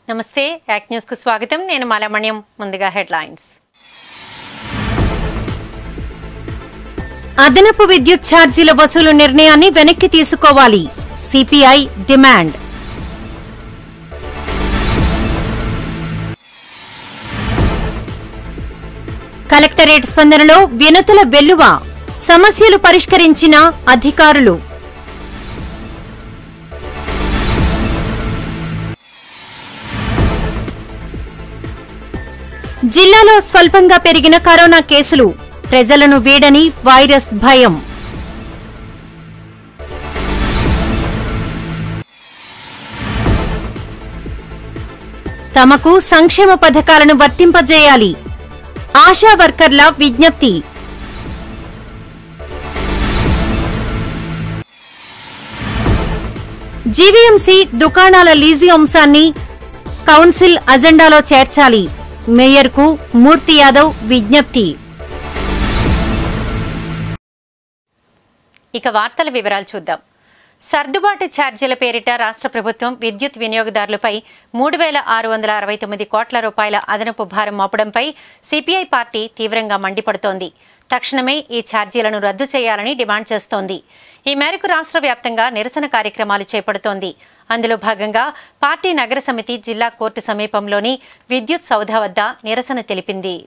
నమస్తే యాక్ న్యూస్ కు స్వాగతం నేను మాలమణ్యం ముందుగా హెడ్లైన్స్ అదనపు విద్యుత్ ఛార్జీల వసూలు నిర్ణయాన్ని వెనక్కి తీసుకోవాలి సిపిఐ డిమాండ్ కలెక్టరేట్ స్పందనలో వినతుల వెల్లువ సమస్యలు పరిష్కరించిన అధికారులు జిల్లాలో స్వల్పంగా పెరిగిన కరోనా కేసులు ప్రజలను వీడని వైరస్ భయం తమకు సంక్షేమ పథకాలను వర్తింపజేయాలి ఆశా వర్కర్ల విజ్ఞప్తి జీవీఎంసీ దుకాణాల లీజు అంశాన్ని కౌన్సిల్ అజెండాలో చేర్చాలి మేయర్కు మూర్తి యాదవ్ విజ్ఞప్తి ఇక వార్తల వివరాలు చూద్దాం సర్దుబాటు ఛార్జీల పేరిట రాష్ట్ర ప్రభుత్వం విద్యుత్ వినియోగదారులపై మూడు వేల ఆరు వందల అరవై తొమ్మిది కోట్ల రూపాయల అదనపు భారం మోపడంపై సిపిఐ పార్టీ తీవ్రంగా మండిపడుతోంది తక్షణమే ఈ ఛార్జీలను రద్దు చేయాలని డిమాండ్ చేస్తోంది ఈ మేరకు రాష్ట్ర వ్యాప్తంగా నిరసన కార్యక్రమాలు చేపడుతోంది అందులో భాగంగా పార్టీ నగర సమితి జిల్లా కోర్టు సమీపంలోని విద్యుత్ సౌధ వద్ద నిరసన తెలిపింది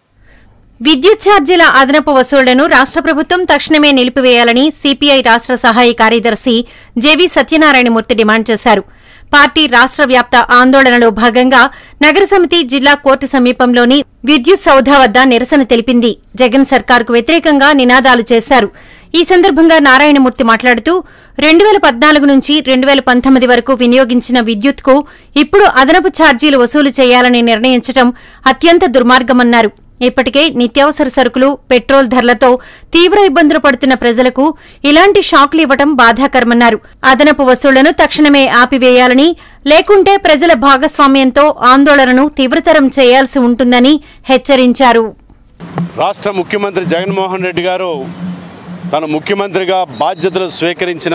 విద్యుత్ ఛార్జీల అదనపు వసూళ్లను రాష్ట్ర ప్రభుత్వం తక్షణమే నిలిపివేయాలని సిపిఐ రాష్ట్ర సహాయ కార్యదర్శి జేవి సత్యనారాయణమూర్తి డిమాండ్ చేశారు పార్టీ రాష్ట్ర వ్యాప్త ఆందోళనలో భాగంగా నగర సమితి జిల్లా కోర్టు సమీపంలోని విద్యుత్ సౌధ వద్ద నిరసన తెలిపింది జగన్ సర్కార్కు వ్యతిరేకంగా నినాదాలు చేశారు ఈ సందర్భంగా నారాయణమూర్తి మాట్లాడుతూ రెండు వేల పద్నాలుగు నుంచి రెండు వేల పంతొమ్మిది వరకు వినియోగించిన విద్యుత్కు ఇప్పుడు అదనపు ఛార్జీలు వసూలు చేయాలని నిర్ణయించడం అత్యంత దుర్మార్గమన్నారు ఇప్పటికే నిత్యావసర సరుకులు పెట్రోల్ ధరలతో తీవ్ర ఇబ్బందులు పడుతున్న ప్రజలకు ఇలాంటి షాక్లు ఇవ్వటం బాధాకరమన్నారు అదనపు వసూళ్లను తక్షణమే ఆపివేయాలని లేకుంటే ప్రజల భాగస్వామ్యంతో ఆందోళనను తీవ్రతరం చేయాల్సి ఉంటుందని హెచ్చరించారు రాష్ట్ర ముఖ్యమంత్రి జగన్మోహన్ రెడ్డి గారు తన ముఖ్యమంత్రిగా బాధ్యతలు స్వీకరించిన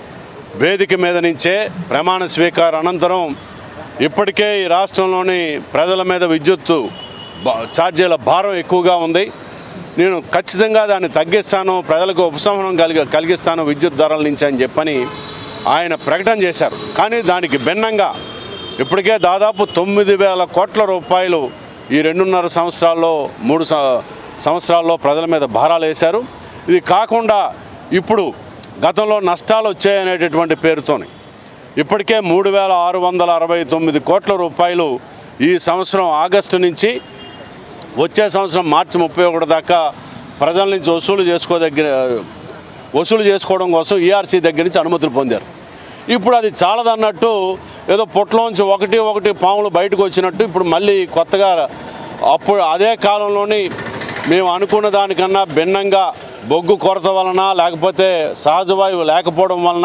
వేదిక మీద నుంచే ప్రమాణ స్వీకార అనంతరం ఇప్పటికే ఈ రాష్ట్రంలోని ప్రజల మీద విద్యుత్తు బా- ఛార్జీల భారం ఎక్కువగా ఉంది నేను ఖచ్చితంగా దాన్ని తగ్గిస్తాను ప్రజలకు ఉపశమనం కలిగి కలిగిస్తాను విద్యుత్ ధరల నుంచి అని చెప్పని ఆయన ప్రకటన చేశారు కానీ దానికి భిన్నంగా ఇప్పటికే దాదాపు తొమ్మిది వేల కోట్ల రూపాయలు ఈ రెండున్నర సంవత్సరాల్లో మూడు సం- సంవత్సరాల్లో ప్రజల మీద భారాలు వేశారు ఇది కాకుండా ఇప్పుడు గతంలో నష్టాలు వచ్చాయనేటటువంటి పేరుతోని ఇప్పటికే మూడు వేల ఆరు వందల అరవై తొమ్మిది కోట్ల రూపాయలు ఈ సంవత్సరం ఆగస్టు నుంచి వచ్చే సంవత్సరం మార్చి ముప్పై ఒకటి దాకా ప్రజల నుంచి వసూలు చేసుకో దగ్గర వసూలు చేసుకోవడం కోసం ఈఆర్సీ దగ్గర నుంచి అనుమతులు పొందారు ఇప్పుడు అది చాలదన్నట్టు ఏదో పొట్లోంచి ఒకటి ఒకటి పాములు బయటకు వచ్చినట్టు ఇప్పుడు మళ్ళీ కొత్తగా అప్పుడు అదే కాలంలోని మేము అనుకున్న దానికన్నా భిన్నంగా బొగ్గు కొరత వలన లేకపోతే సహజవాయువు లేకపోవడం వలన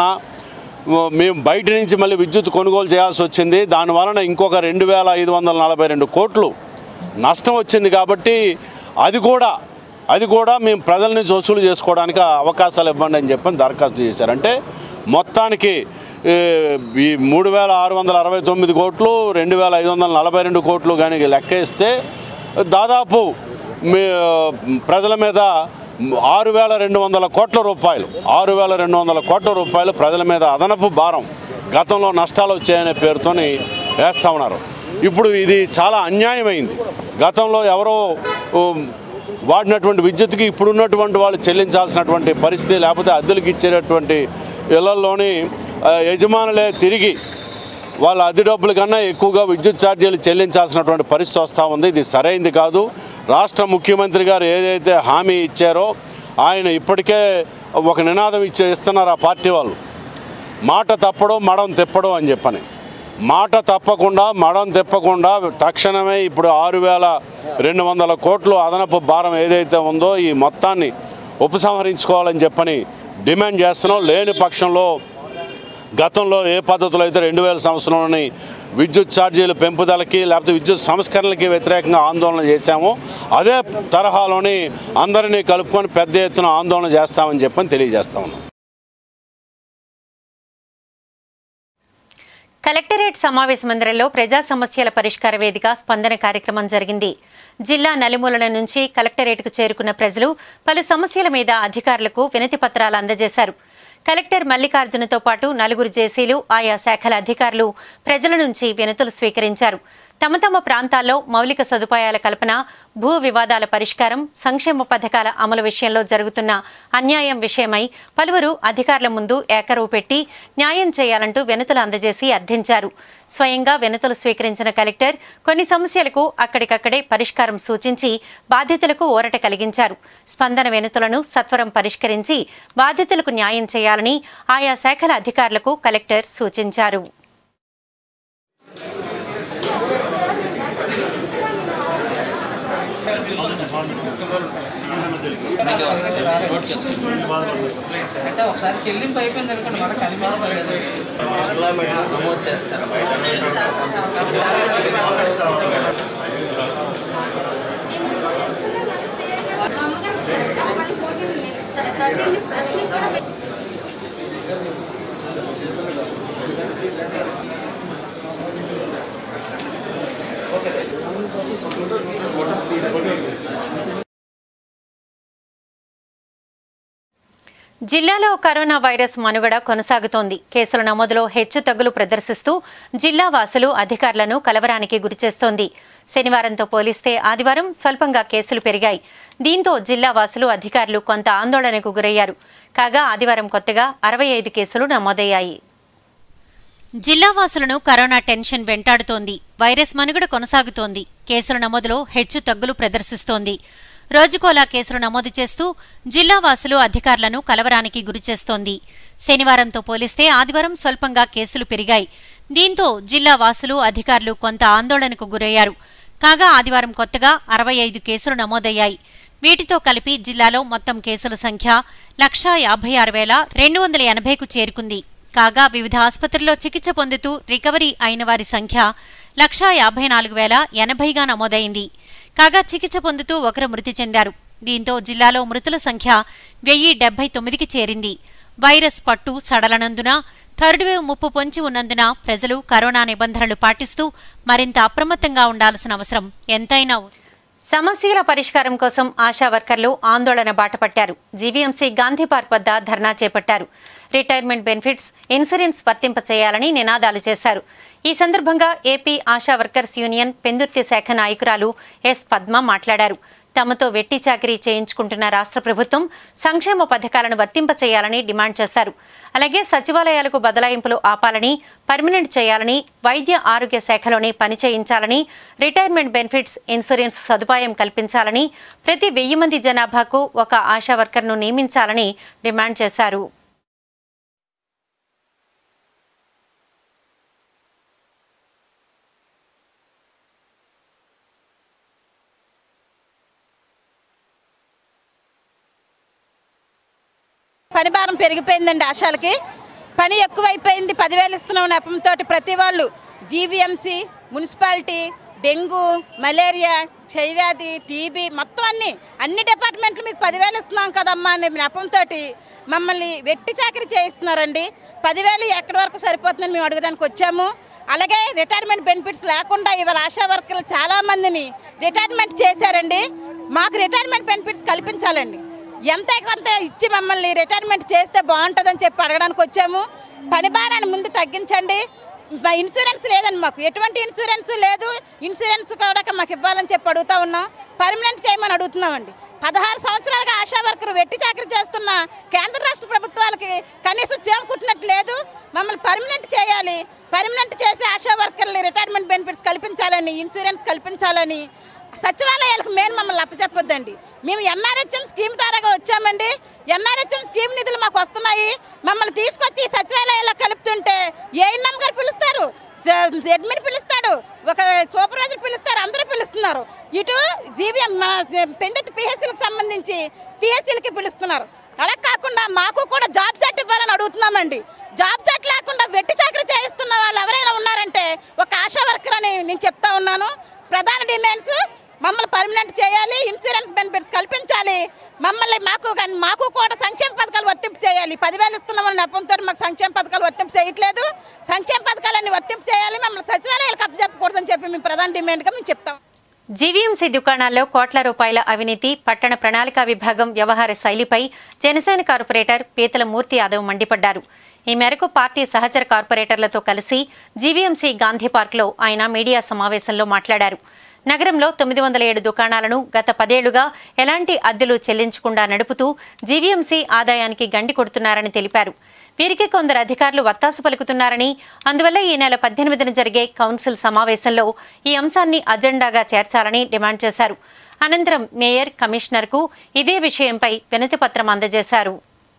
మేము బయట నుంచి మళ్ళీ విద్యుత్ కొనుగోలు చేయాల్సి వచ్చింది దాని వలన ఇంకొక రెండు వేల ఐదు వందల నలభై రెండు కోట్లు నష్టం వచ్చింది కాబట్టి అది కూడా అది కూడా మేము ప్రజల నుంచి వసూలు చేసుకోవడానికి అవకాశాలు ఇవ్వండి అని చెప్పని దరఖాస్తు చేశారు అంటే మొత్తానికి ఏ, ఈ మూడు వేల ఆరు వందల అరవై తొమ్మిది కోట్లు రెండు వేల ఐదు వందల నలభై రెండు కోట్లు కానీ లెక్క ఇస్తే దాదాపు మీ ప్రజల మీద ఆరు వేల రెండు వందల కోట్ల రూపాయలు ఆరు వేల రెండు వందల కోట్ల రూపాయలు ప్రజల మీద అదనపు భారం గతంలో నష్టాలు వచ్చాయనే పేరుతోని వేస్తూ ఉన్నారు ఇప్పుడు ఇది చాలా అన్యాయమైంది గతంలో ఎవరో ఉమ్, వాడినటువంటి విద్యుత్కి ఇప్పుడున్నటువంటి వాళ్ళు చెల్లించాల్సినటువంటి పరిస్థితి లేకపోతే అద్దెలకు ఇచ్చేటటువంటి ఇళ్లలోని ఆ, యజమానులే తిరిగి వాళ్ళ అద్దె డబ్బుల కన్నా ఎక్కువగా విద్యుత్ ఛార్జీలు చెల్లించాల్సినటువంటి పరిస్థితి వస్తూ ఉంది ఇది సరైంది కాదు రాష్ట్ర ముఖ్యమంత్రి గారు ఏదైతే హామీ ఇచ్చారో ఆయన ఇప్పటికే ఒక నినాదం ఇచ్చే ఇస్తున్నారు ఆ పార్టీ వాళ్ళు మాట తప్పడం మడం తిప్పడం అని చెప్పని మాట తప్పకుండా మడం తిప్పకుండా తక్షణమే ఇప్పుడు ఆరు వేల రెండు వందల కోట్లు అదనపు భారం ఏదైతే ఉందో ఈ మొత్తాన్ని ఉపసంహరించుకోవాలని చెప్పని డిమాండ్ చేస్తున్నాం లేని పక్షంలో గతంలో ఏ పద్ధతిలో అయితే రెండు వేల సంవత్సరంలోని విద్యుత్ ఛార్జీల పెంపుదలకి లేకపోతే విద్యుత్ సంస్కరణలకి వ్యతిరేకంగా ఆందోళన చేశామో అదే తరహాలోని అందరినీ కలుపుకొని పెద్ద ఎత్తున ఆందోళన చేస్తామని చెప్పని తెలియజేస్తా ఉన్నాం కలెక్టరేట్ సమావేశ మందిరంలో ప్రజా సమస్యల పరిష్కార వేదిక స్పందన కార్యక్రమం జరిగింది జిల్లా నలుమూలల నుంచి కలెక్టరేట్కు చేరుకున్న ప్రజలు పలు సమస్యల మీద అధికారులకు వినతి పత్రాలు అందజేశారు కలెక్టర్ మల్లికార్జునతో పాటు నలుగురు జేసీలు ఆయా శాఖల అధికారులు ప్రజల నుంచి వినతులు స్వీకరించారు తమ తమ ప్రాంతాల్లో మౌలిక సదుపాయాల కల్పన భూ వివాదాల పరిష్కారం సంక్షేమ పథకాల అమలు విషయంలో జరుగుతున్న అన్యాయం విషయమై పలువురు అధికారుల ముందు ఏకరువు పెట్టి న్యాయం చేయాలంటూ వినతులు అందజేసి అర్థించారు స్వయంగా వినతులు స్వీకరించిన కలెక్టర్ కొన్ని సమస్యలకు అక్కడికక్కడే పరిష్కారం సూచించి బాధితులకు ఊరట కలిగించారు స్పందన వినతులను సత్వరం పరిష్కరించి బాధితులకు న్యాయం చేయాలని ఆయా శాఖల అధికారులకు కలెక్టర్ సూచించారు అంటే ఒకసారి చెల్లింపు అయిపోయింది అనుకోండి మనకు కనిపించలేదు కిలోమీటర్ నమోదు చేస్తారు జిల్లాలో కరోనా వైరస్ మనుగడ కొనసాగుతోంది కేసుల నమోదులో హెచ్చు తగ్గులు ప్రదర్శిస్తూ జిల్లా వాసులు అధికారులను కలవరానికి గురిచేస్తోంది శనివారంతో పోలిస్తే ఆదివారం స్వల్పంగా కేసులు పెరిగాయి దీంతో జిల్లా వాసులు అధికారులు కొంత ఆందోళనకు గురయ్యారు కాగా ఆదివారం కొత్తగా అరవై ఐదు కేసులు నమోదయ్యాయి జిల్లా వాసులను కరోనా టెన్షన్ వెంటాడుతోంది వైరస్ మనుగడ కొనసాగుతోంది కేసుల నమోదులో హెచ్చు తగ్గులు ప్రదర్శిస్తోంది రోజుకోలా కేసులు నమోదు చేస్తూ జిల్లా వాసులు అధికారులను కలవరానికి గురిచేస్తోంది శనివారంతో పోలిస్తే ఆదివారం స్వల్పంగా కేసులు పెరిగాయి దీంతో జిల్లా వాసులు అధికారులు కొంత ఆందోళనకు గురయ్యారు కాగా ఆదివారం కొత్తగా అరవై ఐదు కేసులు నమోదయ్యాయి వీటితో కలిపి జిల్లాలో మొత్తం కేసుల సంఖ్య లక్షా యాభై ఆరు వేల రెండు వందల ఎనభైకు చేరుకుంది కాగా వివిధ ఆసుపత్రుల్లో చికిత్స పొందుతూ రికవరీ అయిన వారి సంఖ్య లక్షా యాభై నాలుగు వేల ఎనభైగా నమోదైంది కాగా చికిత్స పొందుతూ ఒకరు మృతి చెందారు దీంతో జిల్లాలో మృతుల సంఖ్య వెయ్యి డెబ్బై తొమ్మిదికి చేరింది వైరస్ పట్టు సడలనందున థర్డ్ వేవ్ ముప్పు పొంచి ఉన్నందున ప్రజలు కరోనా నిబంధనలు పాటిస్తూ మరింత అప్రమత్తంగా ఉండాల్సిన అవసరం ఎంతైనా ఉంది. సమస్యల పరిష్కారం కోసం ఆశా వర్కర్లు ఆందోళన బాటపట్టారు జీవీఎంసీ గాంధీ పార్క్ వద్ద ధర్నా చేపట్టారు రిటైర్మెంట్ బెనిఫిట్స్ ఇన్సూరెన్స్ వర్తింప చేయాలని నినాదాలు చేశారు ఈ సందర్భంగా AP ASHA workers union Pendurthi శాఖ నాయకురాలు ఎస్ పద్మ మాట్లాడారు తమతో వెట్టి చాకిరీ చేయించుకుంటున్న రాష్ట్ర ప్రభుత్వం సంక్షేమ పథకాలను వర్తింప చేయాలని డిమాండ్ చేశారు అలాగే సచివాలయాలకు బదలాయింపులు ఆపాలని పర్మనెంట్ చేయాలని వైద్య ఆరోగ్య శాఖలోనే పని చేయించాలని రిటైర్మెంట్ బెనిఫిట్స్ ఇన్సూరెన్స్ సదుపాయం కల్పించాలని ప్రతి వెయ్యి మంది జనాభాకు ఒక ఆశా వర్కర్ను నియమించాలని డిమాండ్ చేశారు పని భారం పెరిగిపోయిందండి ఆశాలకి పని ఎక్కువైపోయింది పదివేలు ఇస్తున్నాం నెపంతో ప్రతి వాళ్ళు జీవీఎంసీ మున్సిపాలిటీ డెంగ్యూ మలేరియా క్షయవ్యాధి టీబీ మొత్తం అన్ని అన్ని డిపార్ట్మెంట్లు మీకు పదివేలు ఇస్తున్నాం కదమ్మా అనే నెపంతో మమ్మల్ని వెట్టి చాకరీ చేయిస్తున్నారండి పదివేలు ఎక్కడి వరకు సరిపోతుందని మేము అడగడానికి వచ్చాము అలాగే రిటైర్మెంట్ బెనిఫిట్స్ లేకుండా ఇవాళ ఆశా వర్కర్లు చాలామందిని రిటైర్మెంట్ చేశారండి మాకు రిటైర్మెంట్ బెనిఫిట్స్ కల్పించాలండి ఎంత కొంత ఇచ్చి మమ్మల్ని రిటైర్మెంట్ చేస్తే బాగుంటుందని చెప్పి అడగడానికి వచ్చాము పని భారాన్ని ముందు తగ్గించండి మా ఇన్సూరెన్స్ లేదండి మాకు ఎటువంటి ఇన్సూరెన్స్ లేదు ఇన్సూరెన్స్ కూడా మాకు ఇవ్వాలని చెప్పి అడుగుతా ఉన్నాం పర్మనెంట్ చేయమని అడుగుతున్నామండి పదహారు సంవత్సరాలుగా ఆశా వర్కర్ వెట్టి చాకరీ చేస్తున్న కేంద్ర రాష్ట్ర ప్రభుత్వాలకి కనీసం చేమకుట్టినట్టు లేదు మమ్మల్ని పర్మనెంట్ చేయాలి పర్మనెంట్ చేసి ఆశా వర్కర్లు రిటైర్మెంట్ బెనిఫిట్స్ కల్పించాలని ఇన్సూరెన్స్ కల్పించాలని సచివాలయాలకు మెయిన్ మమ్మల్ని అప్పచెప్పొద్దండి మేము ఎన్ఆర్హెచ్ఎం స్కీమ్ ద్వారాగా వచ్చామండి ఎన్ఆర్హెచ్ఎం స్కీమ్ నిధులు మాకు వస్తున్నాయి మమ్మల్ని తీసుకొచ్చి సచివాలయాల్లో కలుపుతుంటే ఏఎన్ఎం గారు పిలుస్తారు అడ్మిన్ పిలుస్తాడు ఒక సూపర్వైజర్ పిలుస్తారు అందరూ పిలుస్తున్నారు ఇటు జీవీఎం మన పెందటి పిహెచ్సిలకు సంబంధించి పిహెచ్సిలకి పిలుస్తున్నారు అలా కాకుండా మాకు కూడా జాబ్ సెట్ ఇవ్వాలని అడుగుతున్నామండి జాబ్ సెట్ లేకుండా వెట్టి చాకరీ చేయిస్తున్న వాళ్ళు ఎవరైనా ఉన్నారంటే ఒక ఆశా వర్కర్ అని నేను చెప్తా ఉన్నాను ప్రధాన డిమాండ్స్ మమ్మల్ని పర్మనెంట్ చేయాలి ఇన్సూరెన్స్ బెనిఫిట్స్ కల్పించాలి మమ్మల్ని మాకు కానీ మాకు కూడా సంక్షేమ పథకాలు వర్తింపు చేయాలి పదివేలు ఇస్తున్నామని నెపంతో మాకు సంక్షేమ పథకాలు వర్తింపు చేయట్లేదు సంక్షేమ పథకాలన్నీ వర్తింపు డిమాండ్గా మేము చెప్తాం జీవీఎంసీ దుకాణాల్లో కోట్ల రూపాయల అవినీతి పట్టణ ప్రణాళికా విభాగం వ్యవహార శైలిపై జనసేన కార్పొరేటర్ పీతల మూర్తి యాదవ్ మండిపడ్డారు ఈ మేరకు పార్టీ సహచర కార్పొరేటర్లతో కలిసి జీవీఎంసీ గాంధీ పార్క్లో ఆయన మీడియా సమావేశంలో మాట్లాడారు నగరంలో తొమ్మిది వందల ఏడు దుకాణాలను గత పదేళ్లుగా ఎలాంటి అద్దెలు చెల్లించకుండా నడుపుతూ జీవీఎంసీ ఆదాయానికి గండి కొడుతున్నారని తెలిపారు వీరికి కొందరు అధికారులు వత్తాసు పలుకుతున్నారని అందువల్ల ఈ నెల పద్దెనిమిదిన జరిగే కౌన్సిల్ సమావేశంలో ఈ అంశాన్ని అజెండాగా చేర్చాలని డిమాండ్ చేశారు అనంతరం మేయర్ కమిషనర్కు ఇదే విషయంపై వినతి పత్రం అందజేశారు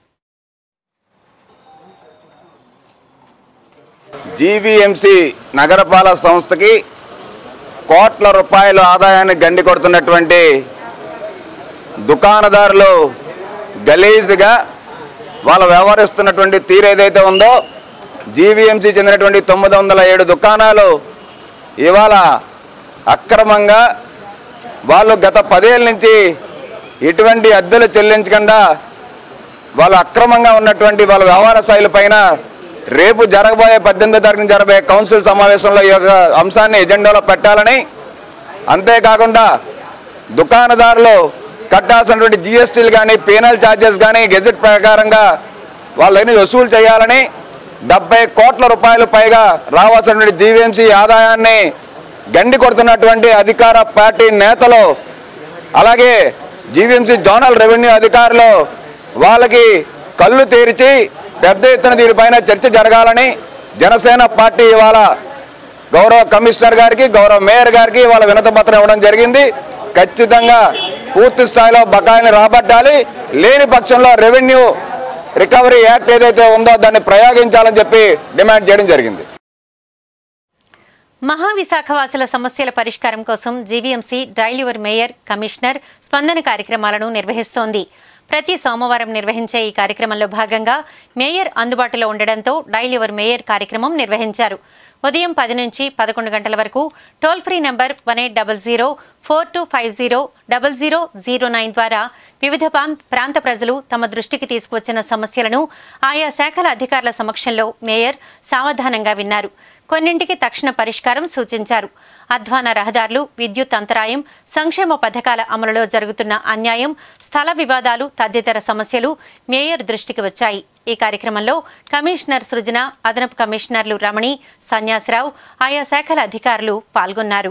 జీవీఎంసీ నగరపాలక సంస్థకి కోట్ల రూపాయల ఆదాయాన్ని గండి కొడుతున్నటువంటి దుకాణదారులు గలీజ్గా వాళ్ళు వ్యవహరిస్తున్నటువంటి తీరు ఏదైతే ఉందో జీవీఎంసీ చెందినటువంటి తొమ్మిది వందల ఏడు దుకాణాలు ఇవాళ అక్రమంగా వాళ్ళు గత పదేళ్ళ నుంచి ఎటువంటి అద్దెలు చెల్లించకుండా వాళ్ళు అక్రమంగా ఉన్నటువంటి వాళ్ళ వ్యవహార శైలి పైన రేపు జరగబోయే పద్దెనిమిదో తారీఖున జరగబోయే కౌన్సిల్ సమావేశంలో ఈ యొక్క అంశాన్ని ఎజెండాలో పెట్టాలని అంతేకాకుండా దుకాణదారులు కట్టాల్సినటువంటి జిఎస్టీలు కానీ పీనల్ ఛార్జెస్ కానీ గెజెట్ ప్రకారంగా వాళ్ళని వసూలు చేయాలని డెబ్బై కోట్ల రూపాయలు పైగా రావాల్సినటువంటి జీవీఎంసీ ఆదాయాన్ని గండి కొడుతున్నటువంటి అధికార పార్టీ నేతలు అలాగే జీవీఎంసీ జోనల్ రెవెన్యూ అధికారులు వాళ్ళకి కళ్ళు తెరిచి పెద్ద ఎత్తున దీనిపైన చర్చ జరగాలని జనసేన పార్టీ ఇవాళ గౌరవ కమిషనర్ గారికి గౌరవ మేయర్ గారికి ఇవాళ వినతి పత్రం ఇవ్వడం జరిగింది ఖచ్చితంగా పూర్తి స్థాయిలో బకాయిని రాబట్టాలి లేని పక్షంలో రెవెన్యూ రికవరీ యాక్ట్ ఏదైతే ఉందో దాన్ని ప్రయోగించాలని చెప్పి డిమాండ్ చేయడం జరిగింది మహావిశాఖవాసుల సమస్యల పరిష్కారం కోసం GVMC dial your mayor commissioner Spandana కార్యక్రమాలను నిర్వహిస్తోంది ప్రతి సోమవారం నిర్వహించే ఈ కార్యక్రమంలో భాగంగా మేయర్ అందుబాటులో ఉండడంతో డైల్ యువర్ మేయర్ కార్యక్రమం నిర్వహించారు ఉదయం పది నుంచి పదకొండు గంటల వరకు toll free number one eight double zero four two five zero double zero zero nine ద్వారా వివిధ ప్రాం- ప్రాంత ప్రజలు తమ దృష్టికి తీసుకువచ్చిన సమస్యలను ఆయా శాఖల అధికారుల సమక్షంలో మేయర్ సావధానంగా విన్నారు కొన్నింటికి తక్షణ పరిష్కారం సూచించారు అధ్వాన రహదారులు విద్యుత్ అంతరాయం సంక్షేమ పథకాల అమలులో జరుగుతున్న అన్యాయం స్థల వివాదాలు తదితర సమస్యలు మేయర్ దృష్టికి వచ్చాయి ఈ కార్యక్రమంలో కమిషనర్ సృజన అదనపు కమిషనర్లు రమణి సన్యాసరావు ఆయా శాఖల అధికారులు పాల్గొన్నారు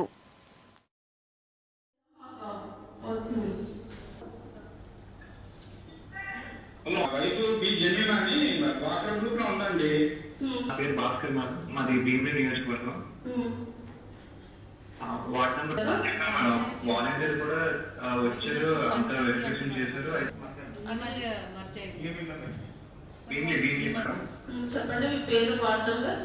వైపు బి జెన్యున్ అని వాట్సాప్ గ్రూప్ లో ఉందండి నా పేరు భాస్కర్ మా- మాది భీమిలి నియోజకవర్గం ఆ, వార్డ్ నెంబర్ వాలంటీర్ కూడా ఆ, వచ్చారు అంత వెరిఫికేషన్ చేశారు భీమిలి భీమిలి మేడం. చెప్పండి మీ పేరు వార్డ్ నెంబర్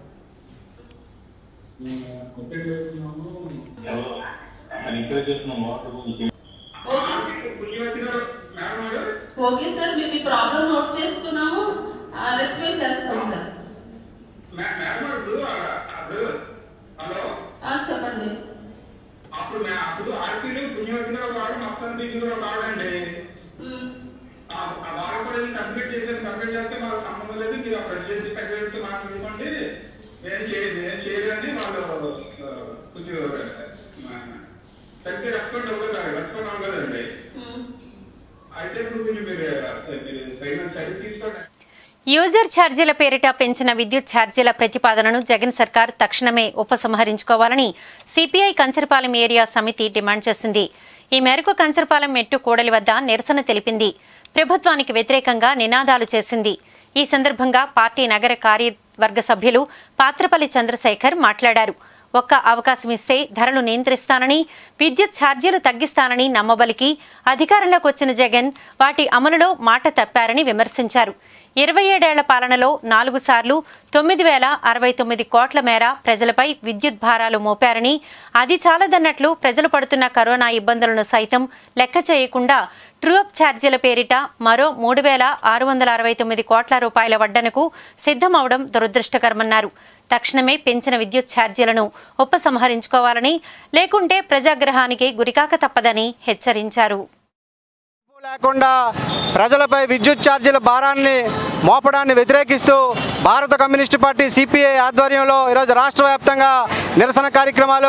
పుణ్యవతి గారు మేడం గారు ఓకే సార్ మేము ఈ ప్రాబ్లం నోట్ చేసుకున్నాము రెక్టిఫై చేస్తాం సార్ మే- మేడం గారు ఇప్పుడు ఆ- అప్పుడు హలో ఆ, చెప్పండి అప్పుడు మే- అప్పుడు ఆర్సీలు పుణ్యవతి గారు వాడు మస్తాన్ బీచ్ గారు వాడండి ఉమ్, ఆ ఆ వారం కూడా కంప్లీట్ చేశాను కంప్లీట్ చేస్తే మాకు సంబంధం లేదు మీరు ఆ ప్రెసిడెన్సీ సెక్రటరీ మాకు ఇవ్వండి నేను చేయదు నేను చేయదని వాళ్ళు ఆ, కొంచెం సరిగ్గా రెస్పాండ్ అవ్వలేదు రెస్పాండ్ అవ్వలేదండి ఉమ్. అయితే ఇప్పుడు కొంచెం మీరు సైన్ సైన్ తీసుకోండి యూజర్ ఛార్జీల పేరిట పెంచిన విద్యుత్ ఛార్జీల ప్రతిపాదనను జగన్ సర్కార్ తక్షణమే ఉపసంహరించుకోవాలని సిపిఐ కంచరపాలెం ఏరియా సమితి డిమాండ్ చేసింది ఈ మేరకు కంచరపాలెం మెట్టు కూడలి వద్ద నిరసన తెలిపింది ప్రభుత్వానికి వ్యతిరేకంగా నినాదాలు చేసింది ఈ సందర్భంగా పార్టీ నగర కార్యవర్గ సభ్యులు పాత్రపల్లి చంద్రశేఖర్ మాట్లాడారు ఒక్క అవకాశం ఇస్తే ధరలు నియంత్రిస్తానని విద్యుత్ ఛార్జీలు తగ్గిస్తానని నమ్మబలికి అధికారంలోకి వచ్చిన జగన్ వాటి అమలులో మాట తప్పారని విమర్శించారు ఇరవై ఏడేళ్ల పాలనలో నాలుగు సార్లు తొమ్మిది వేల అరవై తొమ్మిది కోట్ల మేర ప్రజలపై విద్యుత్ భారాలు మోపారని అది చాలదన్నట్లు ప్రజలు పడుతున్న కరోనా ఇబ్బందులను సైతం లెక్క చేయకుండా ట్రూఅప్ ఛార్జీల పేరిట మరో మూడు వేల ఆరు వందల అరవై తొమ్మిది కోట్ల రూపాయల వడ్డనకు సిద్ధమవడం దురదృష్టకరమన్నారు తక్షణమే పెంచిన విద్యుత్ ఛార్జీలను ఉపసంహరించుకోవాలని లేకుంటే ప్రజాగ్రహానికి గురికాక తప్పదని హెచ్చరించారు లేకుండా ప్రజలపై విద్యుత్ ఛార్జీల భారాన్ని మోపడాన్ని వ్యతిరేకిస్తూ భారత కమ్యూనిస్టు పార్టీ సిపిఐ ఆధ్వర్యంలో ఈరోజు రాష్ట్ర వ్యాప్తంగా నిరసన కార్యక్రమాలు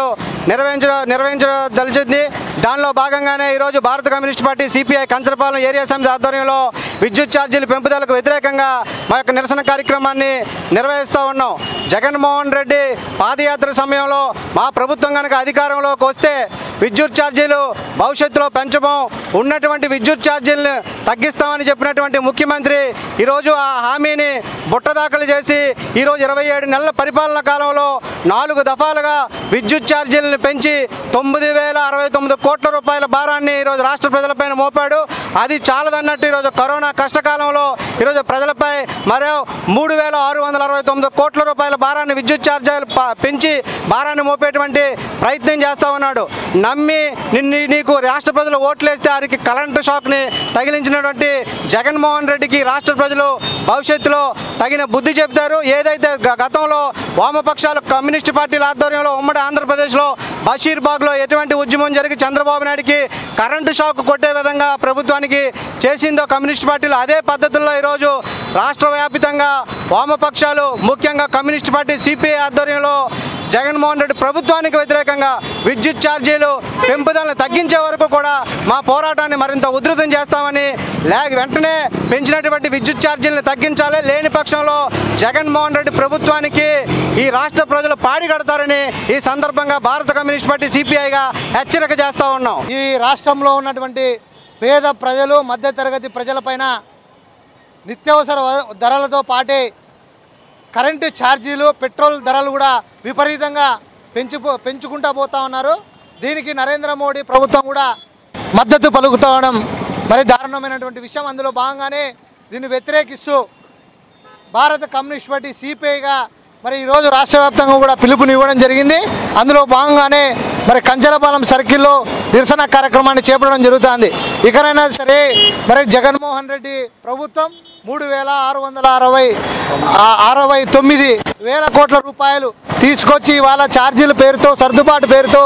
నిర్వహించ నిర్వహించదలిచింది దానిలో భాగంగానే ఈరోజు భారత communist party CPI Kancharapalem area సమితి ఆధ్వర్యంలో విద్యుత్ ఛార్జీల పెంపుదలకు వ్యతిరేకంగా మా యొక్క నిరసన కార్యక్రమాన్ని నిర్వహిస్తూ ఉన్నాం జగన్మోహన్ రెడ్డి పాదయాత్ర సమయంలో మా ప్రభుత్వం కనుక అధికారంలోకి వస్తే విద్యుత్ ఛార్జీలు భవిష్యత్తులో పెంచము ఉన్నటువంటి విద్యుత్ ఛార్జీలను తగ్గిస్తామని చెప్పినటువంటి ముఖ్యమంత్రి ఈరోజు ఆ హామీని బుట్టదాఖలు చేసి ఈరోజు ఇరవై ఏడు నెలల పరిపాలన కాలంలో నాలుగు దఫాలుగా విద్యుత్ ఛార్జీలను పెంచి తొమ్మిది వేల అరవై తొమ్మిది కోట్ల రూపాయల భారాన్ని ఈరోజు రాష్ట్ర ప్రజలపైన మోపాడు అది చాలదన్నట్టు ఈరోజు కరోనా కష్టకాలంలో ఈరోజు ప్రజలపై మరో మూడు వేల ఆరు వందల అరవై తొమ్మిది కోట్ల రూపాయల భారాన్ని విద్యుత్ ఛార్జీలు ప- పెంచి భారాన్ని మోపేటువంటి ప్రయత్నం చేస్తా ఉన్నాడు నమ్మి నిన్ను నీకు రాష్ట్ర ప్రజలు ఓట్లేస్తే వారికి కరెంటు షాక్ని తగిలించినటువంటి జగన్మోహన్ రెడ్డికి రాష్ట్ర ప్రజలు భవిష్యత్తులో తగిన బుద్ధి చెప్తారు ఏదైతే గ- గతంలో వామపక్షాలు కమ్యూనిస్ట్ పార్టీల ఆధ్వర్యంలో ఉమ్మడి ఆంధ్రప్రదేశ్లో బషీర్బాగ్లో ఎటువంటి ఉద్యమం జరిగి చంద్రబాబు నాయుడికి కరెంటు షాక్ కొట్టే విధంగా ప్రభుత్వానికి చేసిందో కమ్యూనిస్ట్ పార్టీలు అదే పద్ధతుల్లో ఈరోజు రాష్ట్ర వ్యాపితంగా వామపక్షాలు ముఖ్యంగా కమ్యూనిస్ట్ పార్టీ సిపిఐ ఆధ్వర్యంలో జగన్మోహన్ రెడ్డి ప్రభుత్వానికి వ్యతిరేకంగా విద్యుత్ ఛార్జీలు పెంపుదలను తగ్గించే వరకు కూడా మా పోరాటాన్ని మరింత ఉధృతం చేస్తామని లేక వెంటనే పెంచినటువంటి విద్యుత్ ఛార్జీలను తగ్గించాలి లేని పక్షంలో జగన్మోహన్ రెడ్డి ప్రభుత్వానికి ఈ రాష్ట్ర ప్రజలు పాడి కడతారని ఈ సందర్భంగా భారత కమ్యూనిస్ట్ పార్టీ సిపిఐగా హెచ్చరిక చేస్తూ ఉన్నాం ఈ రాష్ట్రంలో ఉన్నటువంటి పేద ప్రజలు మధ్యతరగతి ప్రజలపైన నిత్యావసర వ- ధరలతో పాటే కరెంటు ఛార్జీలు పెట్రోల్ ధరలు కూడా విపరీతంగా పెంచుపో పెంచుకుంటా పోతా ఉన్నారు దీనికి నరేంద్ర మోడీ ప్రభుత్వం కూడా మద్దతు పలుకుతవడం మరి దారుణమైనటువంటి విషయం అందులో భాగంగానే దీన్ని వ్యతిరేకిస్తూ భారత కమ్యూనిస్ట్ పార్టీ సిపిఐగా మరి ఈరోజు రాష్ట్ర వ్యాప్తంగా కూడా పిలుపునివ్వడం జరిగింది అందులో భాగంగానే మరి కంచరపాలెం సర్కిల్లో నిరసన కార్యక్రమాన్ని చేపట్టడం జరుగుతుంది ఇకనైనా సరే మరి జగన్మోహన్ రెడ్డి ప్రభుత్వం మూడు వేల ఆరు వందల అరవై ఆ- అరవై తొమ్మిది వేల కోట్ల రూపాయలు తీసుకొచ్చి ఇవాళ ఛార్జీల పేరుతో సర్దుబాటు పేరుతో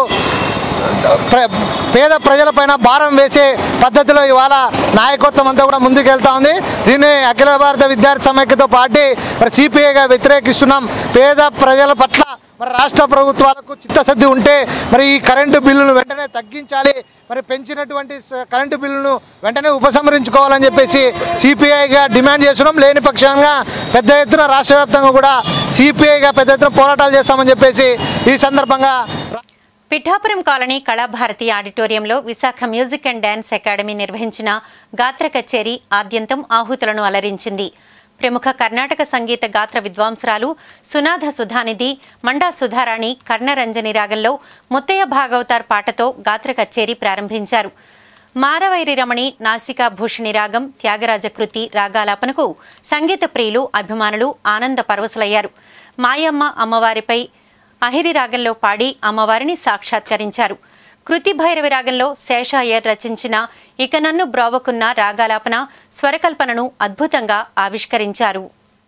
ప్ర- పేద ప్రజలపైన భారం వేసే పద్ధతిలో ఇవాళ నాయకత్వం అంతా కూడా ముందుకెళ్తా ఉంది దీన్ని అఖిల భారత విద్యార్థి సమైక్యతో పార్టీ మరి సిపిఐగా వ్యతిరేకిస్తున్నాం పేద ప్రజల పట్ల మరి రాష్ట్ర ప్రభుత్వాలకు చిత్తశుద్ధి ఉంటే మరి ఈ కరెంటు బిల్లును వెంటనే తగ్గించాలి మరి పెంచినటువంటి స- కరెంటు బిల్లును వెంటనే ఉపసంహరించుకోవాలని చెప్పేసి సిపిఐగా డిమాండ్ చేస్తున్నాం లేని పక్షంగా పెద్ద ఎత్తున రాష్ట్ర వ్యాప్తంగా కూడా సిపిఐగా పెద్ద ఎత్తున పోరాటాలు చేస్తామని చెప్పేసి ఈ సందర్భంగా పిఠాపురం కాలనీ కళాభారతి ఆడిటోరియంలో Visakha music and dance academy నిర్వహించిన గాత్ర కచేరీ ఆద్యంతం ఆహుతులను అలరించింది ప్రముఖ కర్ణాటక సంగీత గాత్ర విద్వాంసురాలు సునాథ సుధానిధి మండా సుధారాణి కర్ణరంజని రాగంలో ముత్తయ్య భాగవతార్ పాటతో గాత్ర కచేరీ ప్రారంభించారు మారవైరి రమణి నాసికా భూషణి రాగం త్యాగరాజ కృతి రాగాలాపనకు సంగీత ప్రియులు అభిమానులు ఆనంద పరవశులయ్యారు మాయమ్మ అమ్మవారిపై అహిరి రాగంలో పాడి అమ్మవారిని సాక్షాత్కరించారు కృతి భైరవి రాగంలో శేషాయ్యర్ రచించిన ఇక నన్ను బ్రోవకున్న రాగాలాపన స్వరకల్పనను అద్భుతంగా ఆవిష్కరించారు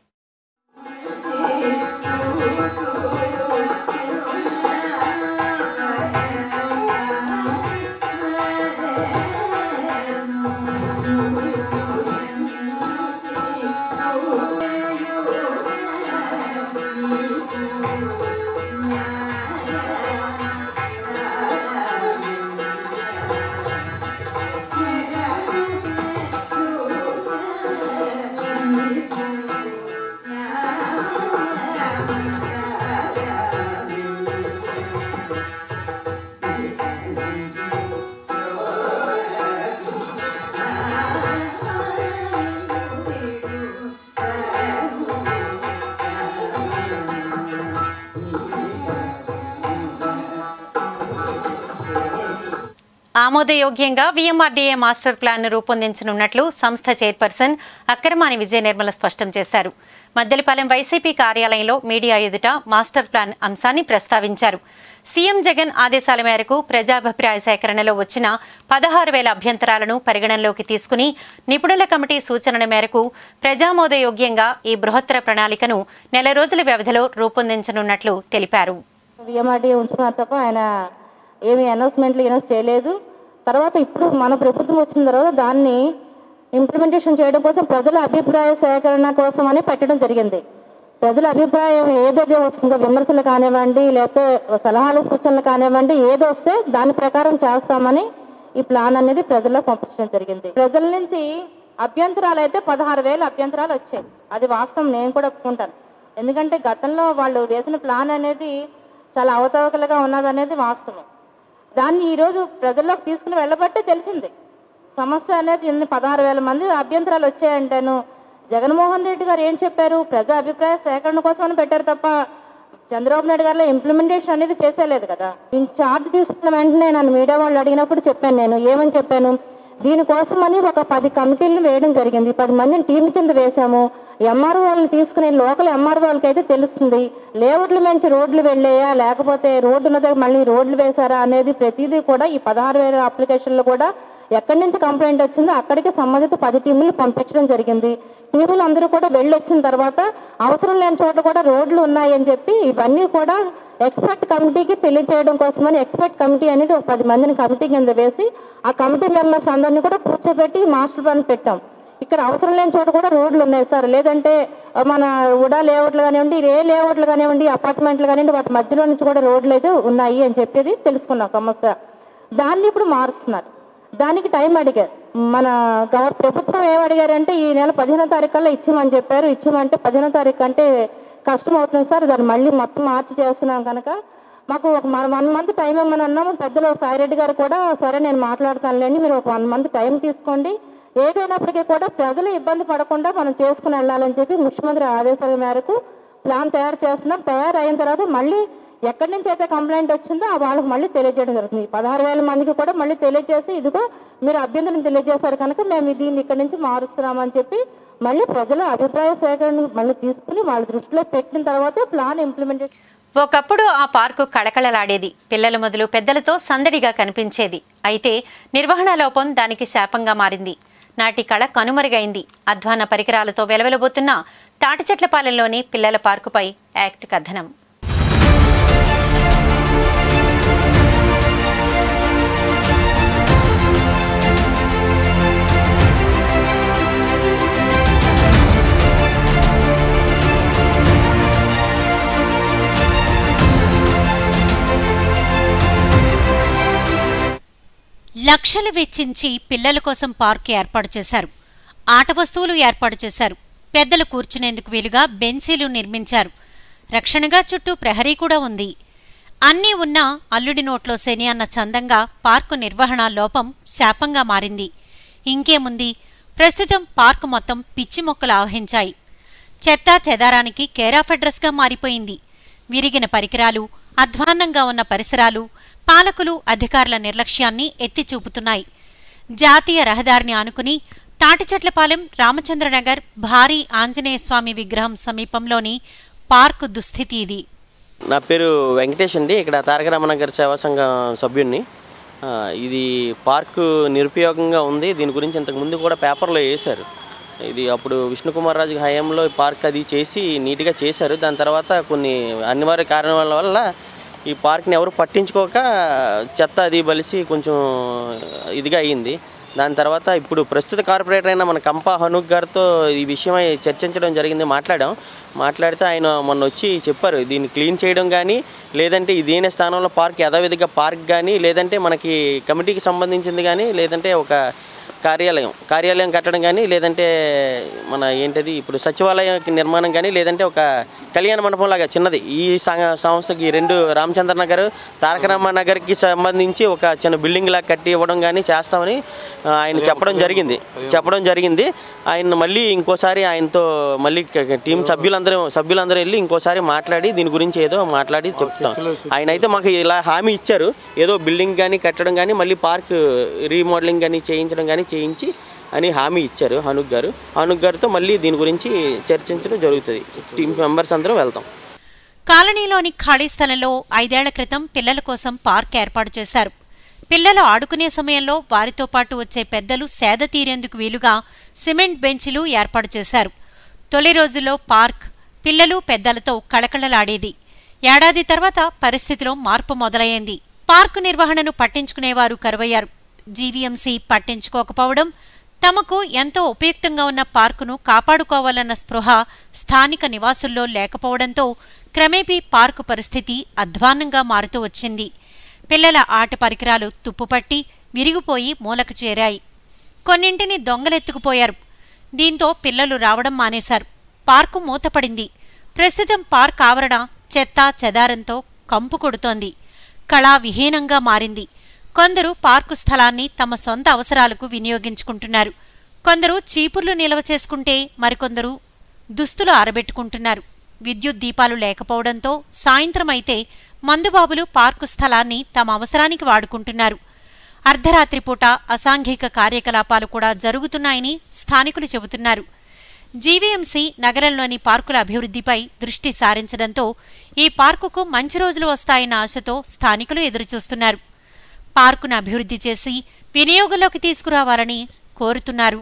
ఆమోదయోగ్యంగా వీఎంఆర్డీఏ మాస్టర్ ప్లాన్ను రూపొందించనున్నట్లు సంస్థ చైర్పర్సన్ అక్రమాని విజయ నిర్మల స్పష్టం చేశారు మద్దెలపాలెం వైసీపీ కార్యాలయంలో మీడియా ఎదుట మాస్టర్ ప్లాన్ అంశాన్ని ప్రస్తావించారు సీఎం జగన్ ఆదేశాల మేరకు ప్రజాభిప్రాయ సేకరణలో వచ్చిన పదహారు వేల అభ్యంతరాలను పరిగణనలోకి తీసుకుని నిపుణుల కమిటీ సూచనల మేరకు ప్రజామోదయోగ్యంగా ఈ బృహత్తర ప్రణాళికను నెల రోజుల వ్యవధిలో రూపొందించనున్నట్లు తెలిపారు విఎంఆర్డీఏ ఉంచుకున్నారు తప్ప ఆయన ఏమి అనౌన్స్మెంట్లు అనౌన్స్ చేయలేదు తర్వాత ఇప్పుడు మన ప్రభుత్వం వచ్చిన తర్వాత దాన్ని ఇంప్లిమెంటేషన్ చేయడం కోసం ప్రజల అభిప్రాయ సేకరణ కోసం అని పెట్టడం జరిగింది ప్రజల అభిప్రాయం ఏదైతే వస్తుందో విమర్శలు కానివ్వండి లేకపోతే సలహాలు సూచనలు కానివ్వండి ఏది వస్తే దాని ప్రకారం చేస్తామని ఈ ప్లాన్ అనేది ప్రజల్లో పంపించడం జరిగింది ప్రజల నుంచి అభ్యంతరాలు అయితే పదహారు వేల అభ్యంతరాలు వచ్చాయి అది వాస్తవం నేను కూడా ఒప్పుకుంటాను ఎందుకంటే గతంలో వాళ్ళు వేసిన ప్లాన్ అనేది చాలా అవతవకలుగా ఉన్నదనేది వాస్తవం దాన్ని ఈరోజు ప్రజల్లోకి తీసుకుని వెళ్ళబట్టే తెలిసింది సమస్య అనేది ఇన్ని పదహారు వేల మంది అభ్యంతరాలు వచ్చాయంటాను జగన్మోహన్ రెడ్డి గారు ఏం చెప్పారు ప్రజా అభిప్రాయ సేకరణ కోసమని పెట్టారు తప్ప చంద్రబాబు నాయుడు గారిలో ఇంప్లిమెంటేషన్ అనేది చేసేలేదు కదా నేను ఛార్జ్ తీసుకున్న వెంటనే నన్ను మీడియా వాళ్ళు అడిగినప్పుడు చెప్పాను నేను ఏమని చెప్పాను దీనికోసమని ఒక పది కమిటీలను వేయడం జరిగింది పది మందిని టీం కింద వేశాము ఎంఆర్ఓలను తీసుకుని లోకల్ ఎంఆర్ఓలకి అయితే తెలుస్తుంది లేఅవుట్ల మంచి రోడ్లు వెళ్ళాయా లేకపోతే రోడ్డు ఉన్న దగ్గర మళ్ళీ రోడ్లు వేశారా అనేది ప్రతిదీ కూడా ఈ పదహారు వేల అప్లికేషన్లు కూడా ఎక్కడి నుంచి కంప్లైంట్ వచ్చిందో అక్కడికి సంబంధిత పది టీములు పంపించడం జరిగింది టీములు అందరూ కూడా వెళ్ళి వచ్చిన తర్వాత అవసరం లేని చోట కూడా రోడ్లు ఉన్నాయని చెప్పి ఇవన్నీ కూడా ఎక్స్పర్ట్ కమిటీకి తెలియజేయడం కోసమని ఎక్స్పర్ట్ కమిటీ అనేది ఒక పది మందిని కమిటీ కింద వేసి ఆ కమిటీ మెంబర్స్ అందరినీ కూడా కూర్చోబెట్టి మాస్టర్ ప్లాన్ పెట్టాం ఇక్కడ అవసరం లేని చోట కూడా రోడ్లు ఉన్నాయి సార్ లేదంటే మన ఉడా లేఅవుట్లు కానివ్వండి ఏ లేఅవుట్లు కానివ్వండి అపార్ట్మెంట్లు కానివ్వండి వాటి మధ్యలో నుంచి కూడా రోడ్లు అయితే ఉన్నాయి అని చెప్పేది తెలుసుకున్నాం సమస్య దాన్ని ఇప్పుడు మారుస్తున్నారు దానికి టైం అడిగారు మన గవ ప్రభుత్వం ఏం అడిగారంటే ఈ నెల పదిహేనో తారీఖు కల్లా ఇచ్చామని చెప్పారు ఇచ్చామంటే పదిహేనో తారీఖు అంటే కష్టం అవుతుంది సార్ దాన్ని మళ్ళీ మొత్తం మార్చి చేస్తున్నాం కనుక మాకు ఒక వన్ వన్ మంత్ టైం ఇవ్వమని అన్నాము పెద్దలు సాయిరెడ్డి గారు కూడా సరే నేను మాట్లాడతానులేండి మీరు ఒక వన్ మంత్ టైం తీసుకోండి ఏదైనప్పటికీ కూడా ప్రజలు ఇబ్బంది పడకుండా మనం చేసుకుని వెళ్ళాలని చెప్పి ముఖ్యమంత్రి ఆదేశాల మేరకు ప్లాన్ తయారు చేస్తున్నాం తయారు అయిన తర్వాత మళ్ళీ ఎక్కడి నుంచి అయితే కంప్లైంట్ వచ్చిందో ఆ వాళ్ళకి మళ్ళీ తెలియజేయడం జరుగుతుంది పదహారు వేల మందికి కూడా మళ్ళీ తెలియజేసి ఇదిగో మీరు అభ్యంతరం తెలియజేశారు కనుక మేము దీన్ని ఇక్కడి నుంచి మారుస్తున్నామని చెప్పి మళ్ళీ ప్రజల అభిప్రాయ సేకరణ మళ్ళీ తీసుకుని వాళ్ళ దృష్టిలో పెట్టిన తర్వాతే ప్లాన్ ఇంప్లిమెంటేషన్ ఒకప్పుడు ఆ పార్కు కళకళలాడేది పిల్లలు మొదలు పెద్దలతో సందడిగా కనిపించేది అయితే నిర్వహణ లోపం దానికి శాపంగా మారింది నాటి కళ కనుమరుగైంది అధ్వాన పరికరాలతో వెలవెలబోతున్న తాటిచెట్లపాలెంలోని పిల్లల పార్కుపై యాక్ట్ కథనం లక్షలు వెచ్చించి పిల్లల కోసం పార్కు ఏర్పాటు చేశారు ఆట వస్తువులు ఏర్పాటు చేశారు పెద్దలు కూర్చునేందుకు వీలుగా బెంచీలు నిర్మించారు రక్షణగా చుట్టూ ప్రహరీ కూడా ఉంది అన్నీ ఉన్నా అల్లుడి నోట్లో శని అన్న చందంగా పార్కు నిర్వహణ లోపం శాపంగా మారింది ఇంకేముంది ప్రస్తుతం పార్కు మొత్తం పిచ్చి మొక్కలు ఆవహించాయి చెత్త చెదారానికి కేరాఫ్ అడ్రస్గా మారిపోయింది విరిగిన పరికరాలు అధ్వాన్నంగా ఉన్న పరిసరాలు పాలకులు అధికారుల నిర్లక్ష్యాన్ని ఎత్తి చూపుతున్నాయి జాతీయ రహదారిని ఆనుకుని తాటిచెట్లపాలెం రామచంద్రనగర్ భారీ ఆంజనేయ స్వామి విగ్రహం సమీపంలోని పార్కు దుస్థితి ఇది నా పేరు వెంకటేష్ అండి ఇక్కడ తారక రామనగర్ సేవా సంఘం సభ్యుడిని ఆ, ఇది పార్కు నిరుపయోగంగా ఉంది దీని గురించి ఇంతకుముందు కూడా పేపర్లో వేశారు ఇది అప్పుడు విష్ణుకుమార్ రాజు హయాంలో ఈ పార్క్ అది చేసి నీట్గా చేశారు దాని తర్వాత కొన్ని అనివార్య కారణాల వల్ల ఈ పార్క్ని ఎవరు పట్టించుకోక చెత్త అది బలిసి కొంచెం ఇదిగా అయ్యింది దాని తర్వాత ఇప్పుడు ప్రస్తుత కార్పొరేటర్ అయిన మన కంపా హనుక్ గారితో ఈ విషయమై చర్చించడం జరిగింది మాట్లాడాం మాట్లాడితే ఆయన మొన్న వచ్చి చెప్పారు దీన్ని క్లీన్ చేయడం కానీ లేదంటే ఇదేనే స్థానంలో పార్క్ యథావిధిగా పార్క్ కానీ లేదంటే మనకి కమిటీకి సంబంధించింది కానీ లేదంటే ఒక కార్యాలయం కార్యాలయం కట్టడం కానీ లేదంటే మన ఏంటది ఇప్పుడు సచివాలయం నిర్మాణం కానీ లేదంటే ఒక కళ్యాణ మండపం లాగా చిన్నది ఈ సంఘ- సంస్థకి రెండు రామచంద్ర నగర్ తారక రామ నగర్కి సంబంధించి ఒక చిన్న బిల్డింగ్ లాగా కట్టి ఇవ్వడం కానీ చేస్తామని ఆ, ఆయన చెప్పడం జరిగింది చెప్పడం జరిగింది ఆయన మళ్ళీ ఇంకోసారి ఆయనతో మళ్ళీ క- టీం సభ్యులందరూ సభ్యులందరూ వెళ్ళి ఇంకోసారి మాట్లాడి దీని గురించి ఏదో మాట్లాడి చెప్తాం ఆయన అయితే మాకు ఇలా హామీ ఇచ్చారు ఏదో బిల్డింగ్ కానీ కట్టడం కానీ మళ్ళీ పార్క్ రీమోడలింగ్ కానీ చేయించడం కానీ చేయించి అని హామీ ఇచ్చారు హనుక్ గారు హనుక్ గారితో మళ్ళీ దీని గురించి చర్చించడం జరుగుతుంది టీం మెంబర్స్ అందరం వెళ్తాం కాలనీలోని ఖాళీ స్థలంలో ఐదేళ్ల క్రితం పిల్లల కోసం పార్క్ ఏర్పాటు చేశారు పిల్లలు ఆడుకునే సమయంలో వారితో పాటు వచ్చే పెద్దలు సేద తీరేందుకు వీలుగా సిమెంట్ బెంచీలు ఏర్పాటు చేశారు తొలి రోజుల్లో పార్క్ పిల్లలు పెద్దలతో కళకళలాడేది ఏడాది తర్వాత పరిస్థితిలో మార్పు మొదలయ్యింది పార్కు నిర్వహణను పట్టించుకునేవారు కరువయ్యారు జీవీఎంసీ పట్టించుకోకపోవడం తమకు ఎంతో ఉపయుక్తంగా ఉన్న పార్కును కాపాడుకోవాలన్న స్పృహ స్థానిక నివాసుల్లో లేకపోవడంతో క్రమేపీ పార్కు పరిస్థితి అధ్వాన్నంగా మారుతూ వచ్చింది పిల్లల ఆట పరికరాలు తుప్పుపట్టి విరిగిపోయి మూలకు చేరాయి కొన్నింటిని దొంగలెత్తుకుపోయారు దీంతో పిల్లలు రావడం మానేశారు పార్కు మూతపడింది ప్రస్తుతం పార్క్ ఆవరణ చెత్త చెదారంతో కంపు కొడుతోంది కళా విహీనంగా మారింది కొందరు పార్కు స్థలాన్ని తమ సొంత అవసరాలకు వినియోగించుకుంటున్నారు కొందరు చీపుర్లు నిల్వ చేసుకుంటే మరికొందరు దుస్తులు ఆరబెట్టుకుంటున్నారు విద్యుత్ దీపాలు లేకపోవడంతో సాయంత్రం అయితే మందుబాబులు పార్కు స్థలాన్ని తమ అవసరానికి వాడుకుంటున్నారు అర్ధరాత్రి పూట అసాంఘిక కార్యకలాపాలు కూడా జరుగుతున్నాయని స్థానికులు చెబుతున్నారు జీవీఎంసీ నగరంలోని పార్కుల అభివృద్ధిపై దృష్టి సారించడంతో ఈ పార్కుకు మంచి రోజులు వస్తాయన్న ఆశతో స్థానికులు ఎదురుచూస్తున్నారు పార్కును అభివృద్ధి చేసి వినియోగంలోకి తీసుకురావాలని కోరుతున్నారు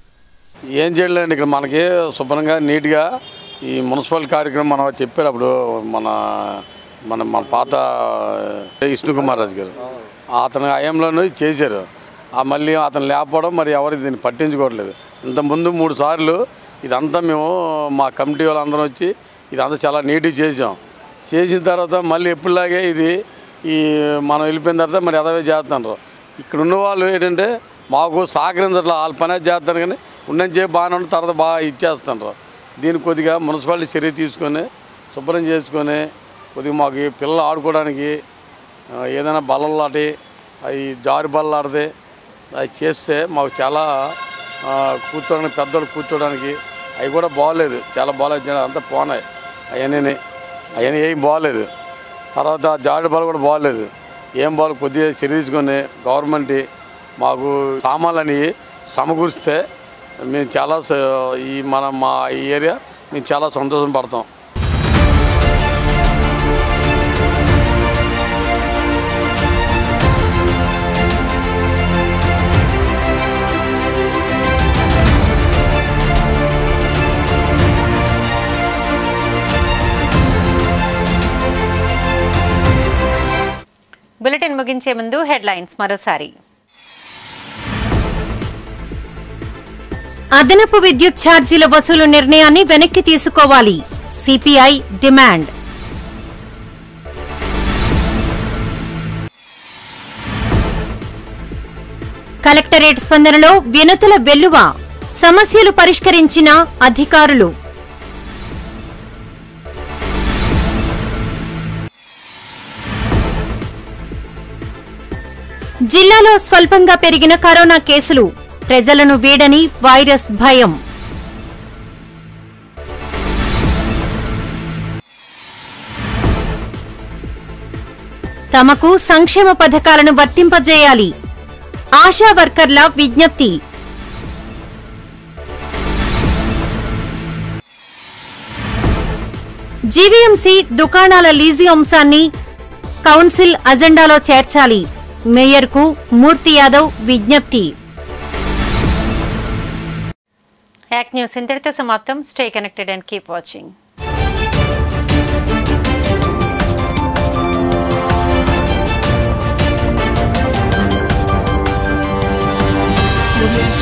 ఏం చేయలేండి ఇక్కడ మనకి శుభ్రంగా నీట్గా ఈ మున్సిపల్ కార్యక్రమం మనం చెప్పారు అప్పుడు మన మన మన పాత విష్ణు కుమార్ రాజు గారు అతని హయాంలోనూ చేశారు ఆ మళ్ళీ అతను లేకపోవడం మరి ఎవరు దీన్ని పట్టించుకోవట్లేదు ఇంతకుముందు మూడు సార్లు ఇదంతా మేము మా కమిటీ వాళ్ళందరం వచ్చి ఇదంతా చాలా నీట్గా చేసాం చేసిన తర్వాత మళ్ళీ ఎప్పుడులాగే ఇది ఈ మనం వెళ్ళిపోయిన తర్వాత మరి ఎదవే చేస్తున్నారు ఇక్కడ ఉన్న వాళ్ళు ఏంటంటే మాకు సహకరించట్లేదు వాళ్ళ పనే చేస్తారు కానీ ఉండని చెప్పి బాగానే ఉంటుంది తర్వాత బాగా ఇచ్చేస్తున్నారు దీన్ని కొద్దిగా మున్సిపాలిటీ చర్య తీసుకొని శుభ్రం చేసుకొని కొద్దిగా మాకు ఈ పిల్లలు ఆడుకోవడానికి ఆ, ఏదైనా బల్లలు లాంటి అవి జారు బల్లలు ఆడితే అవి చేస్తే మాకు చాలా ఆ, కూర్చోడానికి పెద్దలు కూర్చోడానికి అవి కూడా బాగోలేదు చాలా బాగాలేదు జనాలు అంతా పోనాయి అవన్నీ అవన్నీ ఏం బాగోలేదు తర్వాత జారుడు బాల్ కూడా బాగోలేదు ఏం బాల్ కొద్దిగా చర్య తీసుకొని గవర్నమెంట్ మాకు సామాన్లని సమకూరిస్తే మేము చాలా స- ఈ మన మా ఈ ఏరియా మేము చాలా సంతోషం పడతాం బులెటిన్ ముగించే ముందు హెడ్లైన్స్ మరోసారి అదనపు విద్యుత్ ఛార్జీల వసూలు నిర్ణయాన్ని వెనక్కి తీసుకోవాలి సిపిఐ డిమాండ్ కలెక్టరేట్ స్పందనలో వినతుల వెల్లువ సమస్యలు పరిష్కరించిన అధికారులు జిల్లాలో స్వల్పంగా పెరిగిన కరోనా కేసులు ప్రజలను వీడని వైరస్ భయం తమకు సంక్షేమ పథకాలను వర్తింపజేయాలి ఆశా వర్కర్ల విజ్ఞప్తి జీవీఎంసీ దుకాణాల లీజు అంశాన్ని కౌన్సిల్ అజెండాలో చేర్చాలి మేయర్కు మూర్తి యాదవ్ విజ్ఞప్తి యాక్ న్యూస్ ఇంతటితో సమాప్తం stay connected and keep watching audio